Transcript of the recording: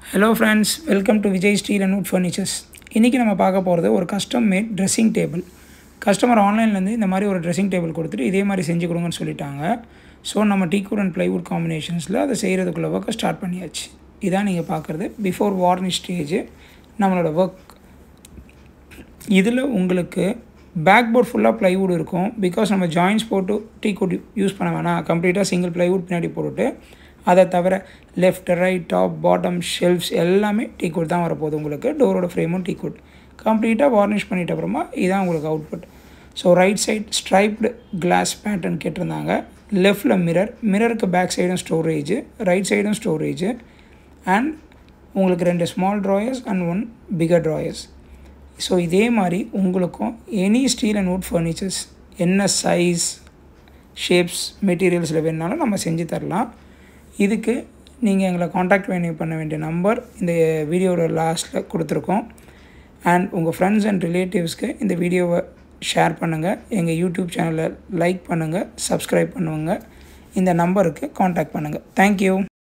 hello friends welcome to Vijay steel and wood furnitures இன்றைக்கி நம்ம பார்க்க போகிறது ஒரு custom made dressing table customer ஆன்லைன்லேருந்து இந்த மாதிரி ஒரு ட்ரெஸ்ஸிங் டேபிள் கொடுத்துட்டு இதே மாதிரி செஞ்சு கொடுங்கன்னு சொல்லிட்டாங்க ஸோ நம்ம டீக்வுட் அண்ட் ப்ளைவுட் காம்பினேஷன்ஸில் அதை செய்கிறதுக்குள்ள ஒர்க்கை ஸ்டார்ட் பண்ணியாச்சு இதான் நீங்கள் பார்க்குறது பிஃபோர் வார்னிஷ் ஸ்டேஜ் நம்மளோட ஒர்க் இதில் உங்களுக்கு பேக் போர்ட் ஃபுல்லாக ப்ளைவுட் இருக்கும் பிகாஸ் நம்ம ஜாயின்ஸ் போட்டு டீ குட் யூஸ் பண்ண வேணாம் கம்ப்ளீட்டாக சிங்கிள் ப்ளைவுட் பின்னாடி போட்டுட்டு அதை தவிர left right top bottom shelves எல்லாமே டீ குட் தான் வரப்போகுது உங்களுக்கு டோரோட ஃப்ரேமும் டீ குட் கம்ப்ளீட்டாக வார்னிஷ் பண்ணிட்ட அப்புறமா இதான் உங்களுக்கு output so right side striped glass pattern கேட்டிருந்தாங்க லெஃப்டில் மிரர் மிரருக்கு பேக் சைடும் ஸ்டோரேஜ் ரைட் சைடும் ஸ்டோரேஜ் அண்ட் உங்களுக்கு ரெண்டு small drawers and one bigger drawers so இதே மாதிரி உங்களுக்கும் any steel and wood furnitures என்ன சைஸ் ஷேப்ஸ் மெட்டீரியல்ஸில் வேணுனாலும் நம்ம செஞ்சு தரலாம் இதுக்கு நீங்கள் எங்களை காண்டாக்ட் வேண்டிய பண்ண வேண்டிய நம்பர் இந்த வீடியோவோட லாஸ்ட்டில் கொடுத்துருக்கோம் அண்ட் உங்கள் ஃப்ரெண்ட்ஸ் அண்ட் ரிலேட்டிவ்ஸ்க்கு இந்த வீடியோவை ஷேர் பண்ணுங்கள் எங்கள் யூடியூப் சேனலை லைக் பண்ணுங்கள் சப்ஸ்கிரைப் பண்ணுவாங்க இந்த நம்பருக்கு காண்டாக்ட் பண்ணுங்கள் தேங்க்யூ